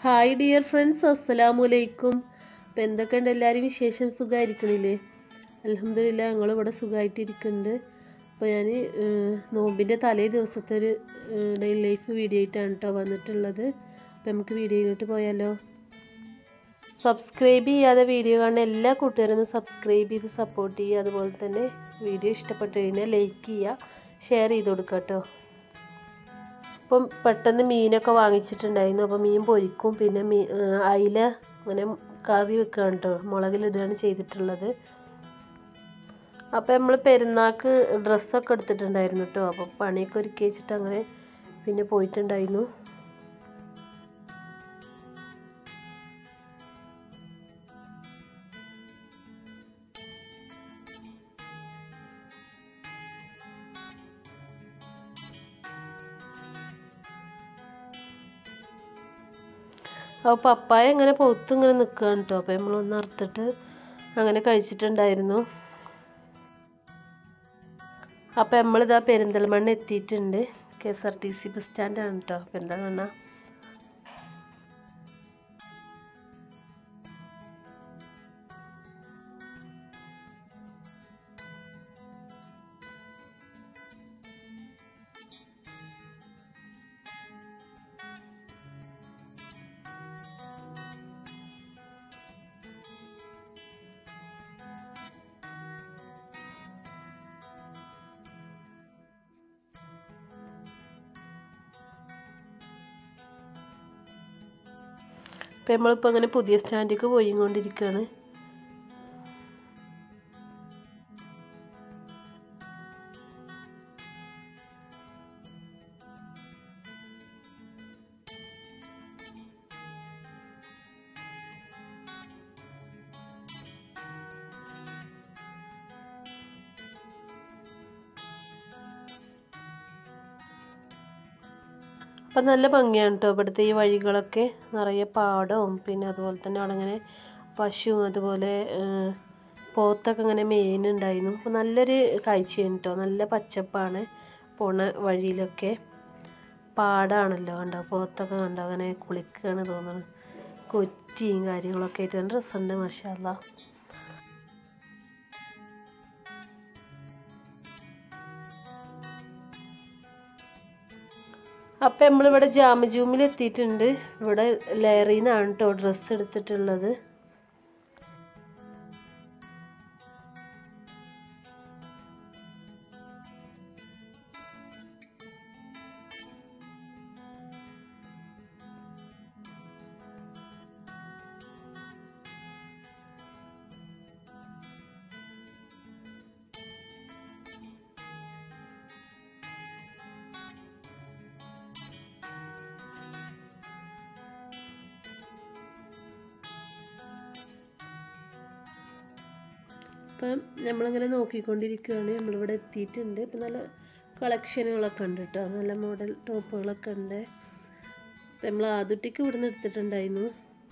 hi dear friends അസ്സലാമു അലൈക്കും അപ്പോൾ എന്തൊക്കെയുണ്ട് എല്ലാവരും വിശേഷം സുഖമായിരിക്കണില്ലേ അലഹമില്ല ഞങ്ങളിവിടെ സുഖമായിട്ടിരിക്കുന്നുണ്ട് അപ്പോൾ ഞാൻ നോമ്പിൻ്റെ തലേ ദിവസത്തെ ഒരു ഡെയിലി ലൈഫ് വീഡിയോ ആയിട്ടാണ് കേട്ടോ വന്നിട്ടുള്ളത് അപ്പോൾ നമുക്ക് വീഡിയോയിലോട്ട് പോയാലോ സബ്സ്ക്രൈബ് ചെയ്യാതെ വീഡിയോ കാണുന്ന എല്ലാ കൂട്ടുകാരും ഒന്ന് സബ്സ്ക്രൈബ് ചെയ്ത് സപ്പോർട്ട് ചെയ്യുക അതുപോലെ തന്നെ വീഡിയോ ഇഷ്ടപ്പെട്ട് കഴിഞ്ഞാൽ ലൈക്ക് ചെയ്യുക ഷെയർ ചെയ്ത് കൊടുക്കുക കേട്ടോ അപ്പം പെട്ടെന്ന് മീനൊക്കെ വാങ്ങിച്ചിട്ടുണ്ടായിരുന്നു അപ്പോൾ മീൻ പൊരിക്കും പിന്നെ മീ അയില അങ്ങനെ കറി വെക്കുകയാണ് കേട്ടോ മുളകിലിടുകയാണ് ചെയ്തിട്ടുള്ളത് അപ്പോൾ നമ്മൾ പെരുന്നാൾക്ക് ഡ്രസ്സൊക്കെ എടുത്തിട്ടുണ്ടായിരുന്നു കേട്ടോ അപ്പോൾ പണിയൊക്കെ ഒരുക്കി വെച്ചിട്ട് അങ്ങനെ പിന്നെ പോയിട്ടുണ്ടായിരുന്നു അപ്പോൾ പപ്പായ ഇങ്ങനെ പൊത്ത് ഇങ്ങനെ നിൽക്കുകയാണ് കേട്ടോ അപ്പോൾ നമ്മളൊന്ന് അറുത്തിട്ട് അങ്ങനെ കഴിച്ചിട്ടുണ്ടായിരുന്നു അപ്പോൾ നമ്മളിതാ പെരിന്തൽമണ്ണ എത്തിയിട്ടുണ്ട് K S R T C bus സ്റ്റാൻഡാണ് കേട്ടോ അപ്പോൾ എന്താ കാണാ ഇപ്പം നമ്മളിപ്പോൾ അങ്ങനെ പുതിയ സ്റ്റാൻഡിലേക്ക് പോയിക്കൊണ്ടിരിക്കുകയാണ് അപ്പം നല്ല ഭംഗിയാണ് കേട്ടോ ഇവിടുത്തെ ഈ വഴികളൊക്കെ നിറയെ പാടവും പിന്നെ അതുപോലെ തന്നെ അവിടെ ഇങ്ങനെ പശുവും അതുപോലെ പോത്തൊക്കെ ഇങ്ങനെ മേയുന്നുണ്ടായിരുന്നു അപ്പോൾ നല്ലൊരു കാഴ്ചയാണ് കേട്ടോ നല്ല പച്ചപ്പാണ് പോണ വഴിയിലൊക്കെ പാടാണല്ലോ കണ്ടോ പോത്തൊക്കെ കണ്ടോ അങ്ങനെ കുളിക്കുകയാണ് തോന്നുന്നത് കൊറ്റിയും കാര്യങ്ങളൊക്കെ ആയിട്ട് നല്ല രസമുണ്ട് മഷാല്ല അപ്പം നമ്മളിവിടെ ജാമജൂമിൽ എത്തിയിട്ടുണ്ട് ഇവിടെ ലെയറിൽ നിന്നാണ് കേട്ടോ ഡ്രസ്സ് എടുത്തിട്ടുള്ളത് അപ്പം നമ്മളിങ്ങനെ നോക്കിക്കൊണ്ടിരിക്കുകയാണ് നമ്മളിവിടെ എത്തിയിട്ടുണ്ട് ഇപ്പം നല്ല കളക്ഷനുകളൊക്കെ ഉണ്ട് കേട്ടോ നല്ല മോഡൽ ടോപ്പുകളൊക്കെ ഉണ്ട് നമ്മൾ ആദ്യത്തേക്ക് ഇവിടുന്ന് എടുത്തിട്ടുണ്ടായിരുന്നു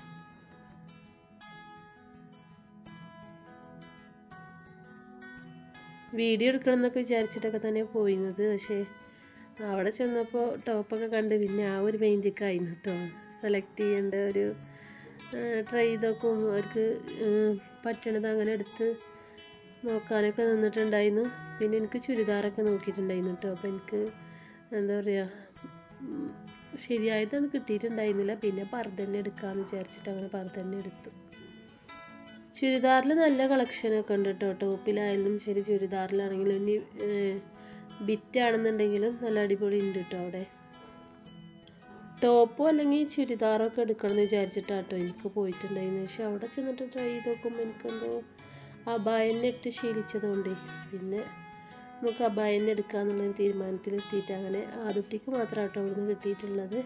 വീഡിയോ എടുക്കണം എന്നൊക്കെ വിചാരിച്ചിട്ടൊക്കെ തന്നെ പോയിരുന്നത് പക്ഷേ അവിടെ ചെന്നപ്പോൾ ടോപ്പൊക്കെ കണ്ട് പിന്നെ ആ ഒരു മൈൻഡിക്കായിരുന്നു കേട്ടോ സെലക്ട് ചെയ്യേണ്ട ഒരു ട്രൈ ചെയ്തൊക്കെ അവർക്ക് പറ്റണത് അങ്ങനെ എടുത്ത് നോക്കാനൊക്കെ നിന്നിട്ടുണ്ടായിരുന്നു പിന്നെ എനിക്ക് ചുരിദാറൊക്കെ നോക്കിയിട്ടുണ്ടായിരുന്നു കേട്ടോ അപ്പോൾ എനിക്ക് എന്താ പറയുക ശരിയായതാണ് കിട്ടിയിട്ടുണ്ടായിരുന്നില്ല പിന്നെ പർദ്ദന്നെ എടുക്കാമെന്ന് വിചാരിച്ചിട്ട് അങ്ങനെ പർദ്ദന്നെ എടുത്തു ചുരിദാറിൽ നല്ല കളക്ഷനൊക്കെ ഉണ്ട് കേട്ടോ ടോപ്പിലായാലും ശരി ചുരിദാറിലാണെങ്കിലും ഇനി ബിറ്റാണെന്നുണ്ടെങ്കിലും നല്ല അടിപൊളി ഉണ്ട് കേട്ടോ അവിടെ ടോപ്പോ അല്ലെങ്കിൽ ചുരിദാറൊക്കെ എടുക്കണം എന്ന് വിചാരിച്ചിട്ടാണ് കേട്ടോ എനിക്ക് പോയിട്ടുണ്ടായിരുന്നു പക്ഷെ അവിടെ ചെന്നിട്ട് ട്രൈ ചെയ്ത് നോക്കുമ്പോൾ എനിക്കെന്തോ അബായന്നെ ഇട്ട് ശീലിച്ചതുകൊണ്ടേ പിന്നെ നമുക്ക് അബായന്നെ എടുക്കാന്നുള്ള തീരുമാനത്തിൽ എത്തിയിട്ട് അങ്ങനെ ആദുട്ടിക്ക് മാത്രമാണ് കേട്ടോ അവിടുന്ന് കിട്ടിയിട്ടുള്ളത്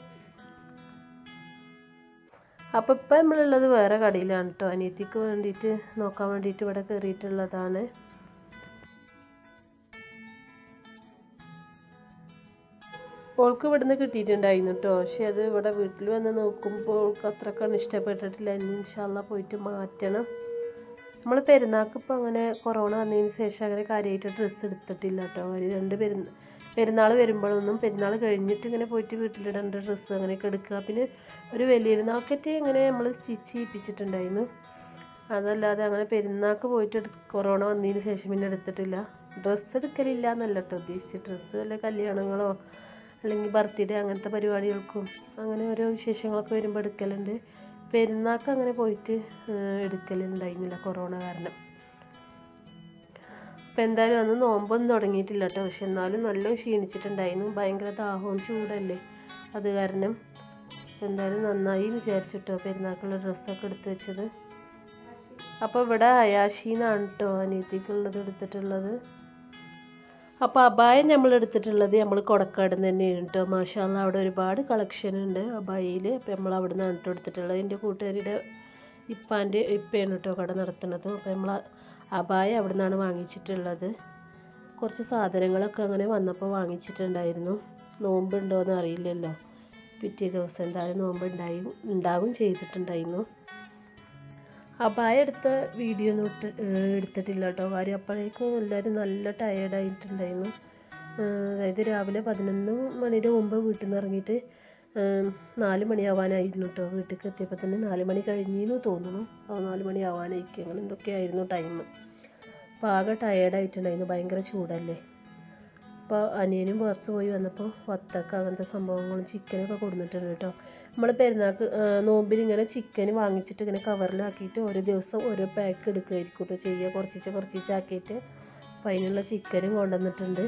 അപ്പോൾ ഇപ്പം നമ്മളുള്ളത് വേറെ കടയിലാണ് കേട്ടോ അനിയത്തിക്ക് വേണ്ടിയിട്ട് നോക്കാൻ വേണ്ടിയിട്ട് ഇവിടെ കയറിയിട്ടുള്ളതാണ് ഓൾക്ക് ഇവിടുന്ന് കിട്ടിയിട്ടുണ്ടായിരുന്നു കേട്ടോ പക്ഷെ അത് ഇവിടെ വീട്ടിൽ വന്ന് നോക്കുമ്പോൾ ഓൾക്ക് അത്രക്കാണ് ഇഷ്ടപ്പെട്ടിട്ടില്ല ഇനി ഇൻഷാല്ല പോയിട്ട് മാറ്റണം നമ്മൾ പെരുന്നാൾക്ക് ഇപ്പോൾ അങ്ങനെ കൊറോണ വന്നതിന് ശേഷം അങ്ങനെ കാര്യമായിട്ട് ഡ്രസ്സ് എടുത്തിട്ടില്ല കേട്ടോ ഒരു രണ്ട് പെരുന്ന പെരുന്നാൾ വരുമ്പോഴൊന്നും പെരുന്നാൾ കഴിഞ്ഞിട്ട് ഇങ്ങനെ പോയിട്ട് വീട്ടിലിടേണ്ട ഡ്രസ്സ് അങ്ങനെയൊക്കെ എടുക്കുക പിന്നെ ഒരു വലിയ പെരുന്നാൾക്കറ്റ് ഇങ്ങനെ നമ്മൾ സ്റ്റിച്ച് ചെയ്യിപ്പിച്ചിട്ടുണ്ടായിരുന്നു അതല്ലാതെ അങ്ങനെ പെരുന്നാൾക്ക് പോയിട്ട് എടു കൊറോണ വന്നതിന് ശേഷം പിന്നെ എടുത്തിട്ടില്ല ഡ്രസ്സ് എടുക്കലില്ല എന്നല്ല കേട്ടോ ഉദ്ദേശിച്ചത് ഡ്രസ്സ് വല്ല കല്യാണങ്ങളോ അല്ലെങ്കിൽ ബർത്ത്ഡേ അങ്ങനത്തെ പരിപാടികൾക്കും അങ്ങനെ ഓരോ വിശേഷങ്ങളൊക്കെ വരുമ്പോൾ എടുക്കലുണ്ട് പെരുന്നാൾക്ക് അങ്ങനെ പോയിട്ട് ഏഹ്, എടുക്കലുണ്ടായിരുന്നില്ല കൊറോണ കാരണം അപ്പം എന്തായാലും അന്ന് നോമ്പൊന്നും തുടങ്ങിയിട്ടില്ല കേട്ടോ പക്ഷെ എന്നാലും നല്ല ക്ഷീണിച്ചിട്ടുണ്ടായിരുന്നു ഭയങ്കര ദാഹവും ചൂടല്ലേ അത് കാരണം അപ്പം എന്തായാലും നന്നായി വിചാരിച്ചിട്ടോ പെരുന്നാൾക്കുള്ള ഡ്രസ്സൊക്കെ എടുത്ത് വെച്ചത് അപ്പോൾ ഇവിടെ അയാഷിന്നാണ് കേട്ടോ അനിയത്തിക്കുള്ളത് എടുത്തിട്ടുള്ളത് അപ്പോൾ അബായ നമ്മൾ എടുത്തിട്ടുള്ളത് നമ്മൾ കൊടക്കാട് തന്നെയാണ് കേട്ടോ മാഷാല്ല അവിടെ ഒരുപാട് കളക്ഷൻ ഉണ്ട് അബായയിൽ അപ്പോൾ നമ്മൾ അവിടെ നിന്നാണ് കേട്ടോ എടുത്തിട്ടുള്ളത് എൻ്റെ കൂട്ടുകാരിയുടെ ഇപ്പാൻ്റെ ഇപ്പയാണ് കേട്ടോ കട നടത്തുന്നത് അപ്പോൾ നമ്മൾ അബായ അവിടെ നിന്നാണ് വാങ്ങിച്ചിട്ടുള്ളത് കുറച്ച് സാധനങ്ങളൊക്കെ അങ്ങനെ വന്നപ്പോൾ വാങ്ങിച്ചിട്ടുണ്ടായിരുന്നു നോമ്പുണ്ടോയെന്ന് അറിയില്ലല്ലോ പിറ്റേ ദിവസം എന്തായാലും നോമ്പ് ഉണ്ടായി ഉണ്ടാവും ചെയ്തിട്ടുണ്ടായിരുന്നു അബായ എടുത്ത വീഡിയോ ഒന്നും ഇട്ട് ഏഹ് എടുത്തിട്ടില്ല കേട്ടോ കാര്യം അപ്പോഴേക്കും എല്ലാവരും നല്ല ടയേർഡായിട്ടുണ്ടായിരുന്നു അതായത് രാവിലെ പതിനൊന്ന് മണിയുടെ മുമ്പ് വീട്ടിൽ നിന്ന് ഇറങ്ങിയിട്ട് ഏഹ് നാല് മണിയാവാനായിരുന്നു കേട്ടോ വീട്ടിലേക്ക് എത്തിയപ്പോൾ തന്നെ നാല് മണി കഴിഞ്ഞെന്ന് തോന്നുന്നു ആ നാല് മണി ആവാനായിരിക്കും അങ്ങനെ എന്തൊക്കെയായിരുന്നു ടൈം അപ്പോൾ ആകെ ടയേർഡായിട്ടുണ്ടായിരുന്നു ഭയങ്കര ചൂടല്ലേ അപ്പോൾ അനിയനും പുറത്ത് പോയി വന്നപ്പോൾ വത്തക്ക അങ്ങനത്തെ സംഭവങ്ങളും ചിക്കനൊക്കെ കൊടുത്തിട്ടുണ്ട് കേട്ടോ നമ്മൾ പെരുന്നാൾക്ക് നോമ്പിന് ഇങ്ങനെ ചിക്കൻ വാങ്ങിച്ചിട്ട് ഇങ്ങനെ കവറിലാക്കിയിട്ട് ഓരോ ദിവസം ഓരോ പാക്ക് എടുക്കുമായിരിക്കും കേട്ടോ ചെയ്യുക കുറച്ചിച്ച് കുറച്ചിച്ച് ആക്കിയിട്ട് അപ്പോൾ അതിനുള്ള ചിക്കനും കൊണ്ടുവന്നിട്ടുണ്ട്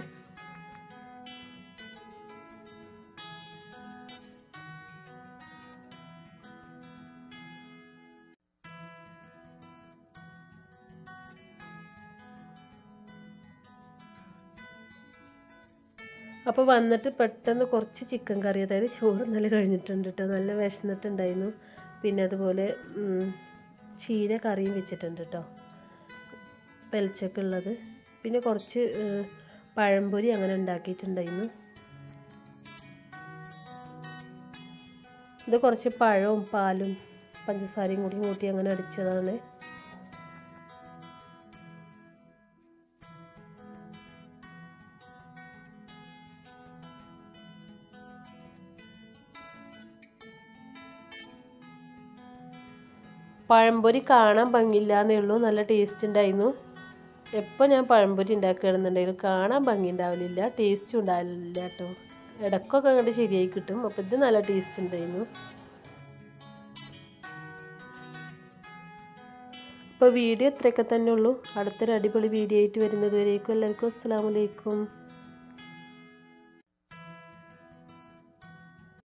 അപ്പോൾ വന്നിട്ട് പെട്ടെന്ന് കുറച്ച് ചിക്കൻ കറി അതായത് ചോറ് നല്ല കഴിഞ്ഞിട്ടുണ്ട് കേട്ടോ നല്ല വിശന്നിട്ടുണ്ടായിരുന്നു പിന്നെ അതുപോലെ ഉം, ചീര കറിയും വെച്ചിട്ടുണ്ട് കേട്ടോ പെലച്ചക്കുള്ളത് പിന്നെ കുറച്ച് ഏഹ്, പഴംപൊരി അങ്ങനെ ഉണ്ടാക്കിയിട്ടുണ്ടായിരുന്നു ഇത് കുറച്ച് പഴവും പാലും പഞ്ചസാരയും കൂടി കൂട്ടി അങ്ങനെ അടിച്ചതാണ് പഴംപൊരി കാണാൻ ഭംഗിയില്ല എന്നേ ഉള്ളൂ നല്ല ടേസ്റ്റ് ഉണ്ടായിരുന്നു എപ്പോൾ ഞാൻ പഴംപൊരി ഉണ്ടാക്കുകയാണെന്നുണ്ടെങ്കിലും കാണാൻ ഭംഗി ഉണ്ടാവലില്ല ടേസ്റ്റും ഉണ്ടാവില്ല കേട്ടോ ഇടയ്ക്കൊക്കെ അങ്ങോട്ട് ശരിയായി കിട്ടും അപ്പോൾ ഇത് നല്ല ടേസ്റ്റ് ഉണ്ടായിരുന്നു അപ്പോൾ വീഡിയോ ഇത്രയൊക്കെ തന്നെ ഉള്ളൂ അടുത്തൊരു അടിപൊളി വീഡിയോ ആയിട്ട് വരുന്നത് വരേക്കും എല്ലാവർക്കും അസ്സാം വലൈക്കും